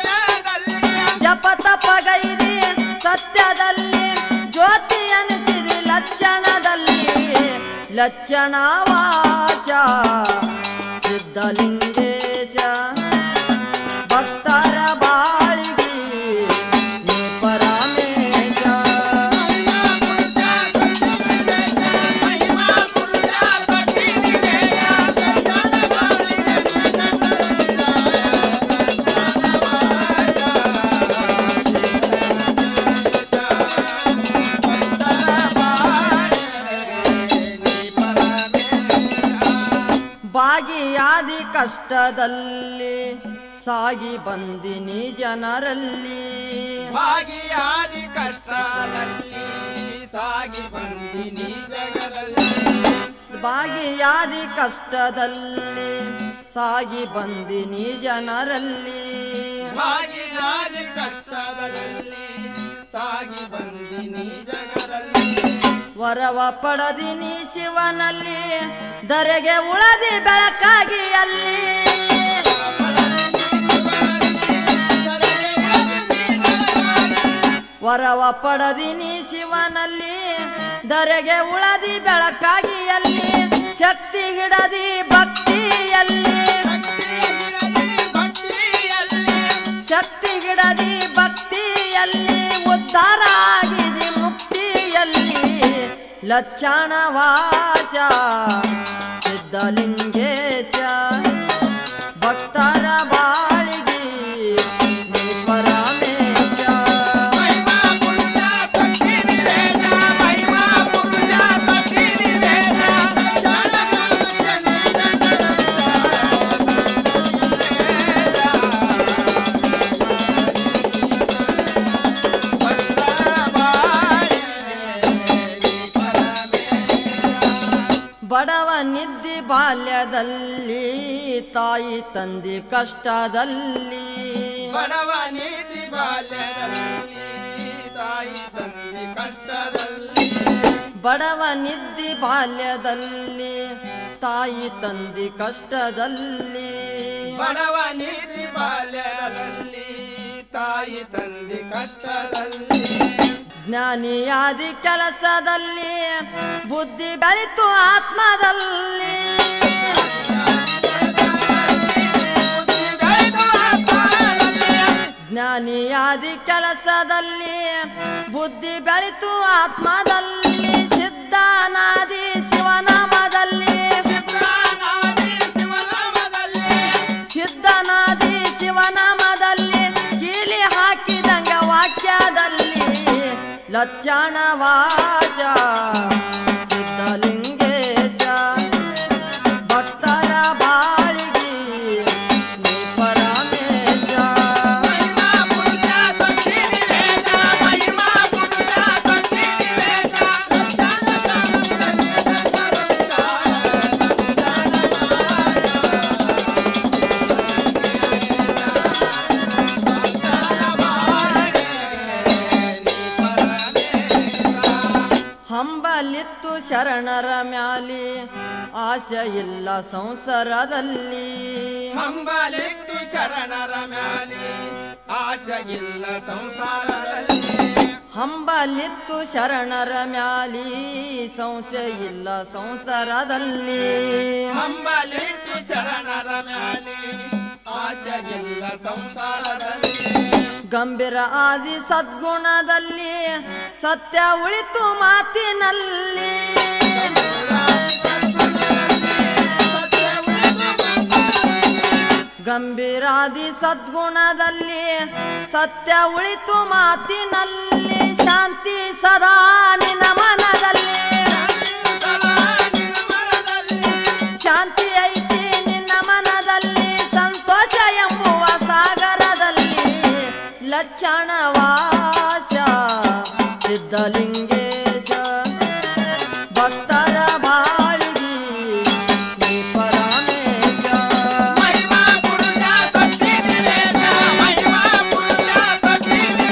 ಜಪ ತಪಗೈದಿ ಸತ್ಯದಲ್ಲಿ ಜ್ಯೋತಿ ಅನಿಸಿದೆ ಲಕ್ಷಣವಾಸ ಸಿದ್ಧಲಿಂಗೇಶ ಭಕ್ತರ ಬಾಳಿಗೆ ನೀ ಪರಮೇಶ ಭಾಗಿಯಾದಿ ಕಷ್ಟದಲ್ಲಿ ಸಾಗಿ ಬಂದಿನಿ ಜನರಲ್ಲಿ ಭಾಗಿಯಾದಿ ಕಷ್ಟದಲ್ಲಿ ಸಾಗಿ ಬಂದಿನಿ ಜಗದಲ್ಲಿ ಭಾಗಿಯಾದಿ ಕಷ್ಟದಲ್ಲಿ ಸಾಗಿ ಬಂದಿನಿ ಜನರಲ್ಲಿ ಭಾಗಿಯಾದಿ ಕಷ್ಟದಲ್ಲಿ ಸಾಗಿ ಬಂದಿನಿ ಜಗದಲ್ಲಿ ವರವ ಪಡೆದಿನಿ ಶಿವನಲ್ಲಿ ಧರೆಗೆ ಉಳದಿ ಬೆಳಕಾಗಿ ಅಲ್ಲಿ ವರವ ಪಡೆದಿನಿ ಶಿವನಲ್ಲಿ ಧರೆಗೆ ಉಳದಿ ಬೆಳಕಾಗಿ ಅಲ್ಲಿ ಶಕ್ತಿ ಹಿಡದಿ ಭಕ್ತಿಯಲ್ಲಿ ಶಕ್ತಿ ಹಿಡದಿ ಭಕ್ತಿಯಲ್ಲಿ ಉದ್ಧಾರ ಆಗಿದೆ ಮುಕ್ತಿಯಲ್ಲಿ ಲಕ್ಷಣವಾಸ ಸಿದ್ಧಲಿಂಗೇಶ ಭಕ್ತರ ಬಾಳಿಗೆ ನೀ ಪರಮೇಶ ಮಹಿಮಾ ಪುರುಷ ಭಕ್ತಿನಿ ವೇಷ ಮಹಿಮಾ ಪುರುಷ ಭಕ್ತಿನಿ ವೇಷ ಬಡವ ನಿದ್ದಿ ಬಾಲ್ಯದಲ್ಲಿ ತಾಯಿ ತಂದೆ ಕಷ್ಟದಲ್ಲಿ ಬಡವ ನೀತಿ ಬಾಲ್ಯದಲ್ಲಿ ತಾಯಿ ತಂದೆ ಕಷ್ಟದಲ್ಲಿ ಬಡವ ನಿದ್ದಿ ಬಾಲ್ಯದಲ್ಲಿ ತಾಯಿ ತಂದೆ ಕಷ್ಟದಲ್ಲಿ ಬಡವ ನೀತಿ ಬಾಲ್ಯದಲ್ಲಿ ತಾಯಿ ತಂದೆ ಕಷ್ಟದಲ್ಲಿ ಜ್ಞಾನಿಯಾದಿ ಕೆಲಸದಲ್ಲಿ ಬುದ್ಧಿ ಬೆಳಿತು ಆತ್ಮದಲ್ಲಿ ಜ್ಞಾನಿಯಾದಿ ಕೆಲಸದಲ್ಲಿ ಬುದ್ಧಿ ಬೆಳಿತು ಆತ್ಮದಲ್ಲಿ ಸಿದ್ಧನಾದಿ ಶಿವನಾಮದಲ್ಲಿ ಸಿದ್ಧನಾದಿ ಶಿವನಾಮದಲ್ಲಿ ಕೀಲಿ ಹಾಕಿದಂಗ ವಾಕ್ಯದಲ್ಲಿ ಲಕ್ಷಣವಾಸ ಸಿದ್ಧಲಿಂಗೇಶ ಭಕ್ತರ ಬಾಳಿಗೆ ನೀ ಪರಮೇಶ ಹಂಬಲಿತ್ತು ಶರಣರ ಮ್ಯಾಲಿ ಆಸೆ ಇಲ್ಲ ಸಂಸಾರದಲ್ಲಿ ಹಂಬಲಿತ್ತು ಶರಣರ ಮ್ಯಾಲೆ ಆಶೆ ಇಲ್ಲ ಸಂಸಾರದಲ್ಲಿ ಹಂಬಲಿತ್ತು ಶರಣರ ಮ್ಯಾಲಿ ಸಂಶಯ ಇಲ್ಲ ಸಂಸಾರದಲ್ಲಿ ಹಂಬಲಿತ್ತು ಶರಣರ ಮ್ಯಾಲೆ ಆಶೆ ಇಲ್ಲ ಸಂಸಾರದಲ್ಲಿ ಗಂಭೀರ ಆದಿ ಸದ್ಗುಣದಲ್ಲಿ ಸತ್ಯ ಉಳಿತು ಮಾತಿನಲ್ಲಿ ಗಂಭೀರಾದಿ ಸದ್ಗುಣದಲ್ಲಿ ಸತ್ಯ ಉಳಿತು ಮಾತಿನಲ್ಲಿ ಶಾಂತಿ ಸದಾ ನಿನ್ನ ಮನದಲ್ಲಿ ಶಾಂತಿ ಐತಿ ನಿನ್ನ ಮನದಲ್ಲಿ ಸಂತೋಷ ಎಂಬುವ ಸಾಗರದಲ್ಲಿ ಲಕ್ಷಣವಾಸ ಸಿದ್ಧಲಿಂಗೇಶ ಭಕ್ತರ ಬಾಳಿಗೆ ನೀ ಪರಮೇಶ ಮಹಿಮಾ ಪುರುಷ ಭಕ್ತಿನಿ ವೇಷ ಮಹಿಮಾ ಪುರುಷ ಭಕ್ತಿನಿ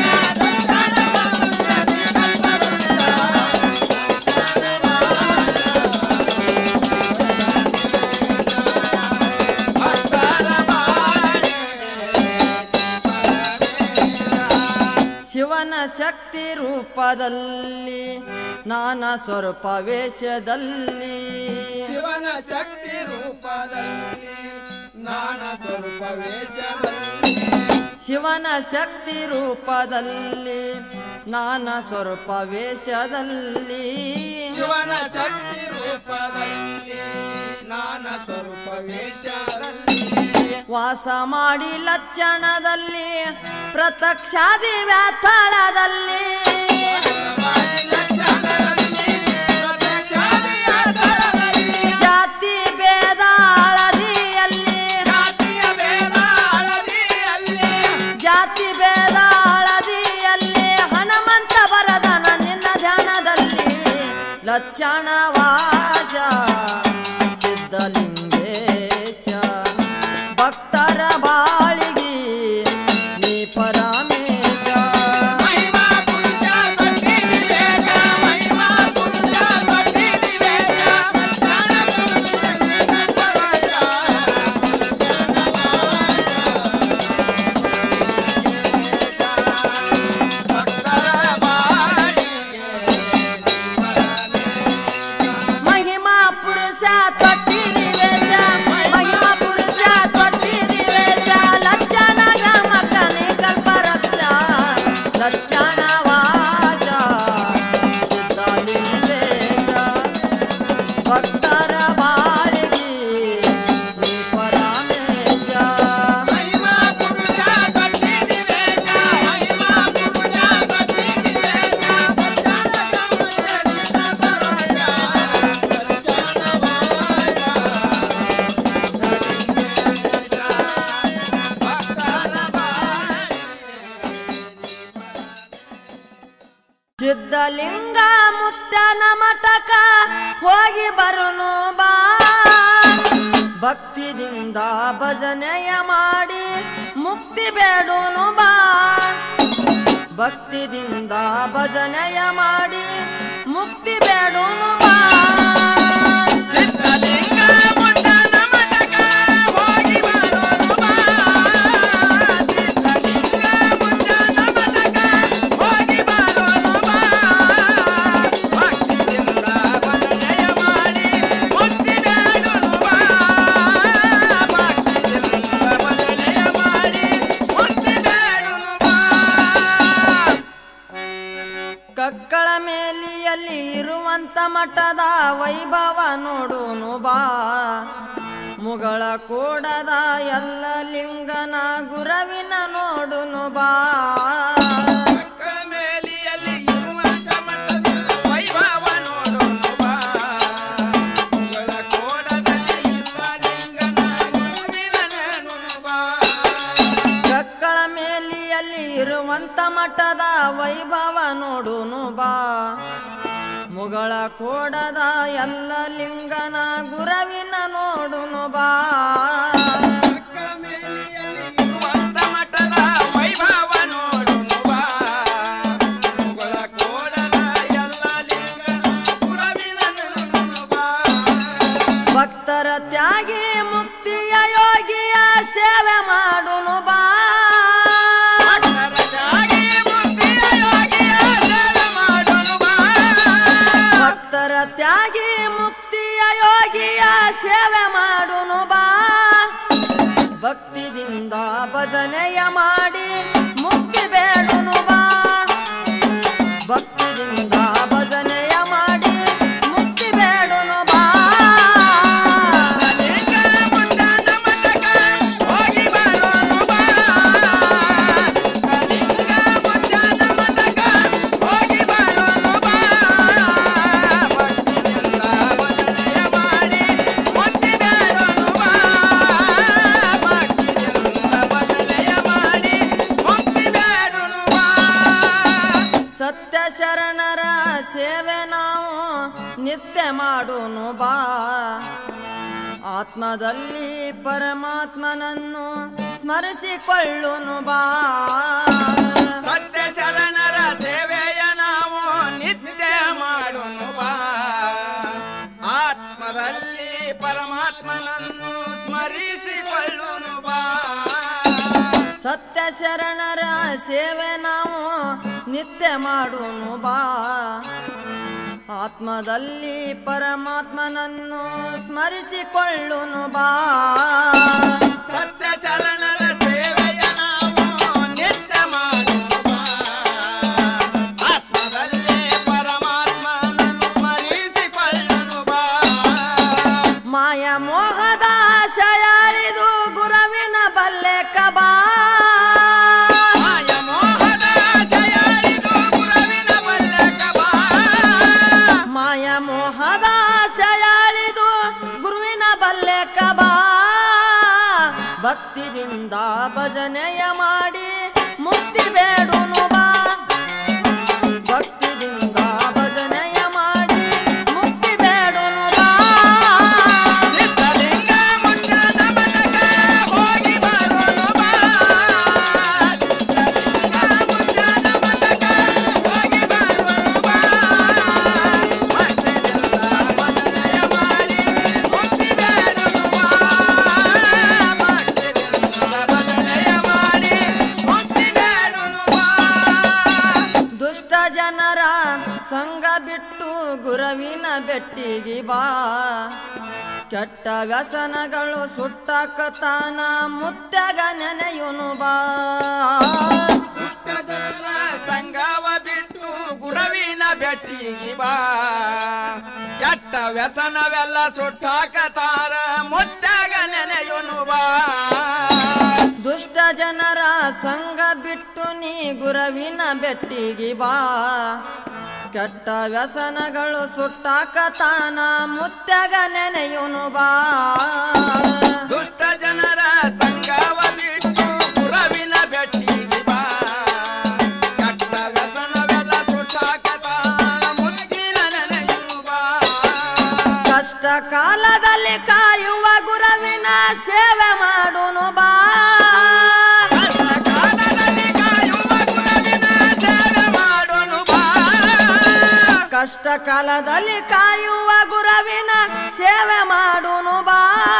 ಭಕ್ತರ ಬಾಳೆ ಶಿವನ ಶಕ್ತಿ ರೂಪ ರೂಪದಲ್ಲಿ ನಾನಾ ಸ್ವರೂಪ ವೇಷದಲ್ಲಿ ಶಿವನ ಶಕ್ತಿ ರೂಪದಲ್ಲಿ ನಾನ ಸ್ವರೂಪ ವೇಷದಲ್ಲಿ ಶಿವನ ಶಕ್ತಿ ರೂಪದಲ್ಲಿ ನಾನಾ ಸ್ವರೂಪ ವೇಷದಲ್ಲಿ ಶಿವನ ಶಕ್ತಿ ರೂಪದಲ್ಲಿ ನಾನ ಸ್ವರೂಪ ವೇಷದಲ್ಲಿ ವಾಸ ಮಾಡಿ ಲಕ್ಷಣದಲ್ಲಿ ಪ್ರತ್ಯಕ್ಷಾದಿ ವ್ಯಾಥಳದಲ್ಲಿ ಜಾತಿ ಭೇದ ಹಳದಿಯಲ್ಲಿ ಜಾತಿ ಭೇದ ಹಳದಿಯಲ್ಲಿ ಹನುಮಂತ ಬರದನ ನಿನ್ನ ಧ್ಯಾನದಲ್ಲಿ ಲಕ್ಷಣ ವಾಸ ಸಿದ್ಧಲಿಂಗೇಶ ಭಕ್ತರ ಬಾಳಿಗೆ ನೀ ಪರಮೇಶ ಮಹಿಮಾ ಪುರುಷ ತೊಟ್ಟಿರಿ ವೇಷ ಮಹಿಮಾ ಪುರುಷ ತೊಟ್ಟಿರಿ ವೇಷ ಲಕ್ಷಣ ಗ್ರಾಮ ಕನೆ ಕಲ್ಪ ರಕ್ಷ ಲಕ್ಷಣ ವಾಸ ಸಿದ್ಧಲಿಂಗೇಶ ಭಕ್ತರ ಬಾಳಿಗೆ ನೀ ಪರಮೇಶ ಸಿದ್ಧಲಿಂಗ ಮುತ್ತನ ಮಠಕ ಹೋಗಿ ಬರುನು ಬಾ ಭಕ್ತಿದಿಂದ ಭಜನೆಯ ಮಾಡಿ ಮುಕ್ತಿ ಬೇಡುನು ಬಾ ಭಕ್ತಿದಿಂದ ಭಜನೆಯ ಮಾಡಿ ಮುಕ್ತಿ ಬೇಡುನು ಬಾ ಕಕ್ಕಳ ಮೇಲಿಯಲ್ಲಿ ಇರುವಂತ ಮಠದ ವೈಭವ ನೋಡುನು ಬಾ ಮುಗಳ ಕೋಡದ ಎಲ್ಲ ಲಿಂಗನ ಗುರವಿನ ನೋಡುನು ಬಾ ಕಕ್ಕಳ ಮೇಲಿಯಲ್ಲಿ ಇರುವಂತ ಮಠದ ವೈಭವ ನೋಡುನು ಬಾ ಮುಗಳ ಕೋಡದ ಎಲ್ಲ ಲಿಂಗನ ಗುರವಿನ ನೋಡುನು ಬಾ ಭಕ್ತರ ತ್ಯಾಗಿ ಮುಕ್ತಿಯ ಯೋಗಿಯ ಸೇವೆ ಮಾಡುನು ಬಾ ಭಕ್ತರ ತ್ಯಾಗಿ ಮುಕ್ತಿಯ ಯೋಗಿಯ ಸೇವೆ ಮಾಡುನು ಬಾ ಭಕ್ತಿದಿಂದ ಭಜನೆಯ ಮಾಡಿ ಮುಕ್ತಿ ಬೇಡುನು ಬಾ ಭಕ್ತಿದಿಂದ ಭಜನೆಯ ಮಾಡಿ ಮುಕ್ತಿ ಬೇಡುನು ಬಾ ಸತ್ಯ ಶರಣರ ಸೇವೆ ನಾವು ನಿತ್ಯ ಮಾಡೋನು ಬಾ ಆತ್ಮದಲ್ಲಿ ಪರಮಾತ್ಮನನ್ನು ಸ್ಮರಿಸಿಕೊಳ್ಳುನು ಬಾ ಸತ್ಯ ಶರಣರ ಸೇವೆಯ ನಾವು ನಿತ್ಯ ಮಾಡೋನು ಬಾ ಆತ್ಮದಲ್ಲಿ ಪರಮಾತ್ಮನನ್ನು ಸ್ಮರಿಸಿಕೊಳ್ಳುನು ಬಾ ಸತ್ಯ ಶರಣರ ಸೇವೆ ನಾವು ನಿತ್ಯ ಮಾಡುನು ಬಾ ಆತ್ಮದಲ್ಲಿ ಪರಮಾತ್ಮನನ್ನು ಸ್ಮರಿಸಿಕೊಳ್ಳುನು ಬಾ ಸತ್ಯ ಶರಣರ ಸೇವೆಯ ನಾವು ನಿತ್ಯ ಮಾಡುವ ಆತ್ಮದಲ್ಲೇ ಪರಮಾತ್ಮನನ್ನು ಸ್ಮರಿಸಿಕೊಳ್ಳುವ ಬಾ ಮಾಯ ಮೋಹದ ಆಶೆಯಾಳಿದು ಗುರುವಿನ ಬಲ್ಲೆ ಕಬಾ ಮಾಯ ಮೋಹದ ಜಯಾಳಿದು ಗುರುವಿನ ಬಲ್ಲಕ ಬಾ ಮಾಯ ಮೋಹದ ಆಶೆಯಾಳಿದು ಗುರುವಿನ ಬಲ್ಲೆ ಕಬಾ ಭಕ್ತಿದಿಂದ ಭಜನೆಯ ಮಾಡಿ ಮುಕ್ತಿ ಬೇಡುನು ಬಾ ಭಕ್ತಿದಿಂದ ಭಜನೆಯ ಮಾಡಿ ಮುಕ್ತಿ ಬೇಡುನು ಬಾ ಸಿದ್ಧಲಿಂಗ ಮುನ್ನದ ಮನಕ ಹೋಗಿ ಬರೋನು ಬಾ ಸಿದ್ಧಲಿಂಗ ಮುನ್ನದ ಮನಕ ಹೋಗಿ ಬರೋನು ಬಾ ಭಕ್ತಿಯಿಂದ ಭಜನೆಯ ಮಾಡಿ ಮುಕ್ತಿ ಬೇಡನು ಬಾ ಭಕ್ತಿಯಿಂದ ಭಜನೆಯ ಮಾಡಿ ಮುಕ್ತಿ ಬೇಡನು ಬಾ ದುಷ್ಟ ಜನರ ಸಂಗ ಬಿಟ್ಟು ಗುರುವಿನ ಬೆಟ್ಟಿಗೆ ಬಾ ಕೆಟ್ಟ ವ್ಯಸನಗಳು ಸುಟ್ಟಕತಾನ ಮುತ್ಯಾಗ ನೆನೆಯುನು ಬಾ ದುಷ್ಟ ಜನರ ಸಂಗವ ಬಿಟ್ಟು ಗುರವಿನ ಬೆಟ್ಟಿಗೆ ಬಾ ಕೆಟ್ಟ ವ್ಯಸನವೆಲ್ಲ ಸುಟ್ಟಾಕತಾರ ಮುತ್ತಾಗ ನೆನೆಯುನು ಬಾ ದುಷ್ಟ ಜನರ ಸಂಗ ಬಿಟ್ಟು ನೀ ಗುರುವಿನ ಬೆಟ್ಟಿಗೆ ಬಾ ಕೆಟ್ಟ ವ್ಯಸನಗಳು ಸುಟ್ಟಾಕತಾನ ಮುತ್ಯಾಗ ನೆನೆಯುನು ಬಾ ದುಷ್ಟ ಜನರ ಸಂಗವ ಬಿಟ್ಟು ಗುರವಿನ ಬೆಟ್ಟಿಗೆ ಬಾ ಕೆಟ್ಟ ವ್ಯಸನವೆಲ್ಲ ಸುಟ್ಟಾಕತಾರ ಮುತ್ತಿನ ನೆನೆಯುನು ಬಾ ಕಷ್ಟ ಕಾಲದಲ್ಲಿ ಕಾಯುವ ಗುರುವಿನ ಸೇವೆ ಮಾಡುನು ಬಾ ಕಷ್ಟಕಾಲದಲ್ಲಿ ಕಾಯುವ ಗುರುವಿನ ಸೇವೆ ಮಾಡೋನು ಬಾ ಕಷ್ಟ ಕಾಲದಲ್ಲಿ ಕಾಯುವ ಗುರುವಿನ ಸೇವೆ ಮಾಡುನು ಬಾ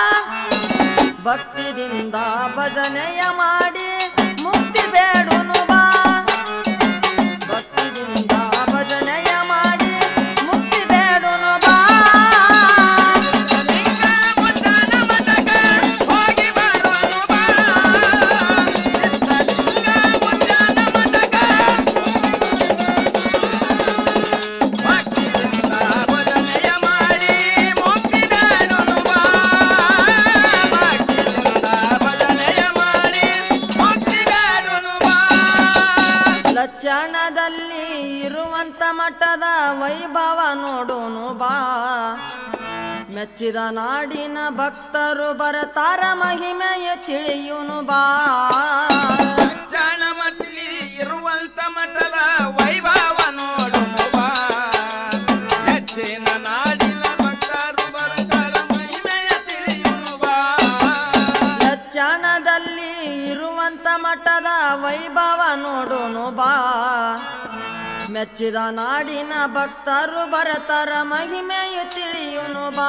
ಭಕ್ತಿದಿಂದ ಭಜನೆಯ ಮಾಡಿ ಮುಕ್ತಿ ಬೇಡುನು ಬಾ ಭಕ್ತಿದಿಂದ ಭಜನೆಯ ಮಾಡಿ ಮುಕ್ತಿ ಬೇಡುನು ಬಾ ಲಿಂಗ ಮುದ್ದನ ಮಠಕ ಹೋಗಿ ಬರೋನು ಬಾ ಲಿಂಗ ಮುದ್ದನ ಮಠಕ ಭಕ್ತಿಯಿಂದ ಭಜನೆಯ ಮಾಡಿ ಮುಕ್ತಿ ಬೇಡೋನು ಬಾ ಭಕ್ತಿಯಿಂದ ಭಜನೆಯ ಮಾಡಿ ಮುಕ್ತಿ ಬೇಡೋನು ಬಾ ಲಕ್ಷಣದಲ್ಲಿ ಇರುವಂತ ಮಠದ ವೈಭವ ನೋಡೋನು ಬಾ ಮೆಚ್ಚಿದ ನಾಡಿನ ಭಕ್ತರು ಬರತಾರ ಮಹಿಮೆಯ ತಿಳಿಯುನು ಬಾ ಜಾಣಮಲ್ಲಿ ಇರುವಂತ ಮಠದ ವೈಭವ ನೋಡುವ ಹೆಚ್ಚಿನ ನಾಡಿನ ಭಕ್ತರು ಬರ್ತಾರ ಮಹಿಮೆಯ ತಿಳಿಯುವ ಲಕ್ಷಣದಲ್ಲಿ ಇರುವಂತ ಮಠದ ವೈಭವ ನೋಡೋನು ಬಾ ಮೆಚ್ಚಿದ ನಾಡಿನ ಭಕ್ತರು ಬರತಾರ ಮಹಿಮೆಯು ತಿಳಿಯುನು ಬಾ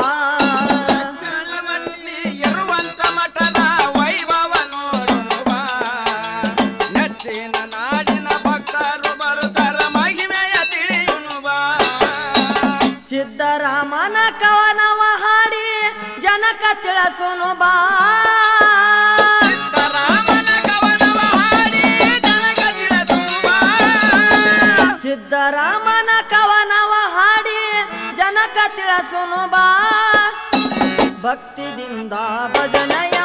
ಜಾಣಮಲ್ಲಿ ಇರುವಂತ ಮಠದ ವೈಭವ ನೋಡುವ ನೆಚ್ಚಿನ ನಾಡಿನ ಭಕ್ತರು ಬರ್ತಾರ ಮಹಿಮೆಯ ತಿಳಿಯುವ ಸಿದ್ದರಾಮನ ಕವನವ ಹಾಡಿ ಜನಕ ತಿಳಿಸುನು ಬಾ ಸಿದ್ದರಾಮನ ಕವನವ ಹಾಡಿ ಜನಕ ತಿಳಿಸುವ ಸಿದ್ದರಾಮನ ಕವನವ ಹಾಡಿ ಜನಕ ತಿಳಿಸುನು ಬಾ ಭಕ್ತಿದಿಂದ ಭಜನೆಯ